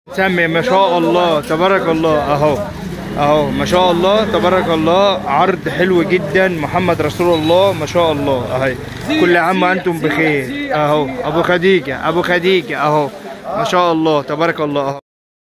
سمي ما شاء الله تبارك الله اهو اهو ما شاء الله تبارك الله عرض حلو جدا محمد رسول الله ما شاء الله اهي كل عام وانتم بخير اهو ابو خديجه ابو خديجه اهو ما شاء الله تبارك الله اهو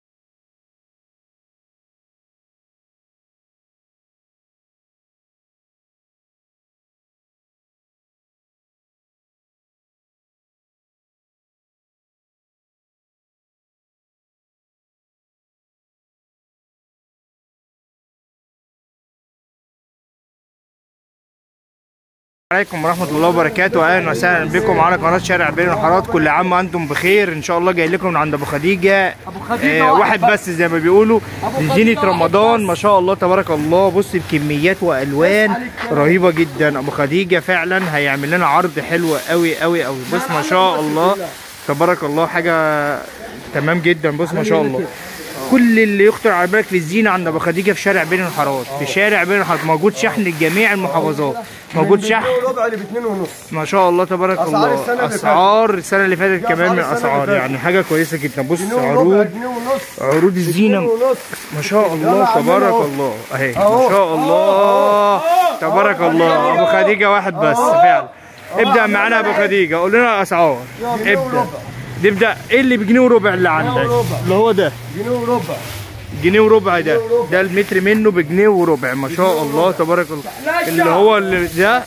عليكم ورحمة الله وبركاته أهلا وسهلا بكم على قناة شارع بين الحارات كل عام وأنتم بخير إن شاء الله جاي لكم من عند أبو خديجة أبو خديجة آه واحد واحد بس زي ما بيقولوا أبو زينة خديجة رمضان ما شاء الله تبارك الله بص بكميات وألوان رهيبة جدا أبو خديجة فعلا هيعمل لنا عرض حلو قوي قوي قوي بص ما شاء الله تبارك الله حاجة تمام جدا بص ما شاء الله كل اللي يخطر على بالك في الزينه عند ابو خديجه في شارع بين الحارات في شارع بين الحارات موجود شحن لجميع المحافظات موجود شحن ربع اللي باتنين ونص ما شاء الله تبارك أسعار الله السنة اللي اسعار السنه اللي فاتت دي كمان من أسعار السنة اسعار اللي يعني حاجه كويسه جدا بص جنيه وربع عروض جنيه ونص عروض جنيه الزينه ونص ما شاء الله يلا عمنا تبارك أهو. الله اهي ما أهو. شاء الله تبارك الله ابو خديجه واحد بس فعلا ابدا معانا ابو خديجه قول لنا الاسعار جنيه ابدا وربع. نبدا ايه اللي بجنيه وربع اللي عندك وربع. اللي هو ده جنيه وربع جنيه وربع ده ده المتر منه بجنيه وربع ما شاء الله تبارك الله اللي هو اللي ده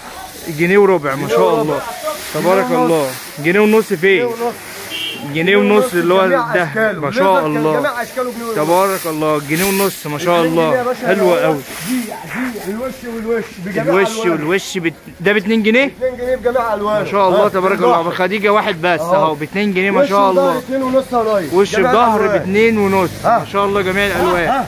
جنيه وربع ما شاء الله تبارك الله جنيه ونص فين ونص جنيه ونص اللي هو جميع ده أشكاله. ما شاء ليزر كان الله جميع اشكاله جنيه ونص تبارك الله جنيه ونص ما شاء اتنين جنيه يا الله باشا حلوة اللي هو قوي دي دي الوش والوش بجميع الوش ألوانه. والوش بت... ده ب 2 جنيه 2 جنيه بجميع الوانه ما شاء الله ها، تبارك اتنين الله ضهر. ابو خديجه واحد بس أهو. اهو ب 2 جنيه ما وش شاء وظهر الله اتنين ونص يا ريس وش جميع بظهر الألوان. باتنين ونص ها. ما شاء الله جميع الالوان ها.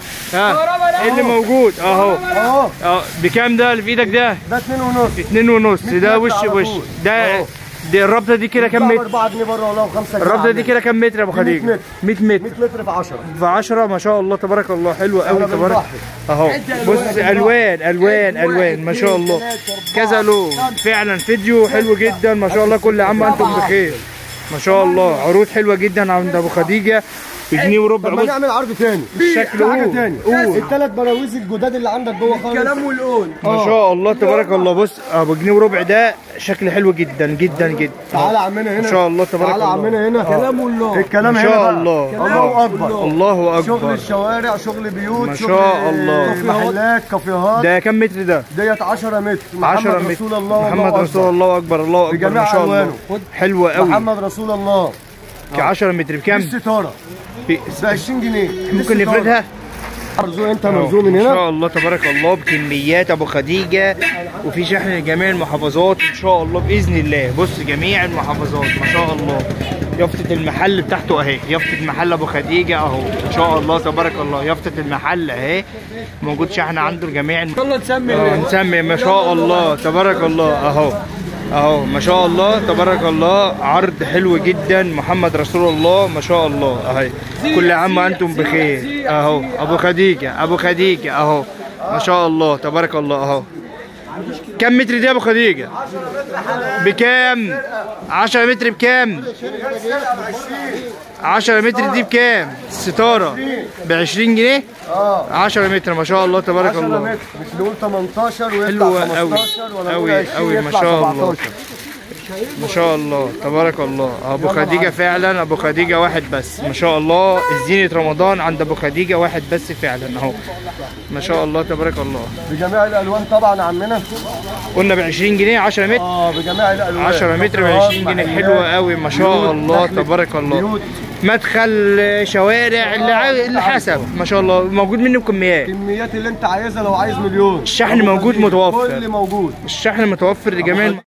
ها ايه اللي موجود اهو اهو اه بكام ده اللي في ايدك ده ده اتنين ونص اتنين ونص مية ده متر وش على وش طول. ده أهو. دي الرابطه دي كده كام متر 4 جنيه بره ولا 5 جنيه الرابطه دي كده كام متر يا ابو دي مية خديجه 100 متر 100 متر في 10 في 10 ما شاء الله تبارك الله حلو قوي إحنا تبارك بنضحي. اهو بص الوان الوان واحد، الوان ما شاء اتنين، الله تلاتة، أربعة، كذا لون خمسة. فعلا فيديو حلو جدا ما شاء الله كل عام وانتم بخير ما شاء الله عروض حلوه جدا عند ابو خديجه بجنيه وربع طب ما بص نعمل عرض تاني الشكل في حاجه قول. تاني قول. الثلاث براويز الجداد اللي عندك جوه خالص الكلام والقول ما شاء الله تبارك الله بص ابو جنيه وربع ده شكل حلو جدا جدا جدا تعالى عمنا هنا ما شاء الله تبارك تعالى الله. عمنا هنا الكلام والله الكلام ما هنا شاء بقى. الله. الله اكبر الله شغل اكبر الشوارع شغل بيوت ما شغل شاء الله. محلات كافيهات ده كام متر ده ديت 10 متر 10 محمد متر رسول الله محمد والله رسول أكبر. الله اكبر الله اكبر بجميع ما شاء الله ألوانه. خد. حلوه قوي محمد رسول الله 10 متر بكام الستاره في- ب 20 جنيه ممكن نفردها مرزوق انت مرزوق من ما هنا شاء الله تبارك الله بكميات ابو خديجه وفي شحن لجميع المحافظات ان شاء الله باذن الله بص جميع المحافظات ما شاء الله يافطة المحل بتاعته اهي يافطة محل ابو خديجه اهو ان شاء الله تبارك الله يافطة المحل اهي موجود شحن عنده لجميع الم... يلا نسمي آه، نسمي ما شاء الله تبارك الله اهو اهو ما شاء الله تبارك الله عرض حلو جدا محمد رسول الله ما شاء الله اهي كل عام وانتم بخير اهو ابو خديجه ابو خديجه اهو ما شاء الله تبارك الله اهو كم متر دي يا ابو خديجه بكام 10 متر بكام 10 متر دي بكام الستاره ب 20 جنيه اه 10 متر ما شاء الله تبارك 10 الله متر مش نقول 18 حلوة ويطلع أوي. 15 ولا أوي، نقول 20 أوي، ما يطلع شاء الله. 17 ما شاء الله تبارك الله ابو خديجه فعلا ابو خديجه واحد بس ما شاء الله زينه رمضان عند ابو خديجه واحد بس فعلا اهو ما شاء الله تبارك الله بجميع الالوان طبعا عمنا قلنا ب 20 جنيه 10 متر اه بجميع الالوان 10 متر ب 20 جنيه حلوه قوي ما شاء الله تبارك الله بيوت مدخل شوارع اللي عاي- اللي حسب ما شاء الله موجود منه بكميات الكميات اللي انت عايزها لو عايز مليون الشحن موجود متوفر. كل موجود الشحن متوفر لجميع الم-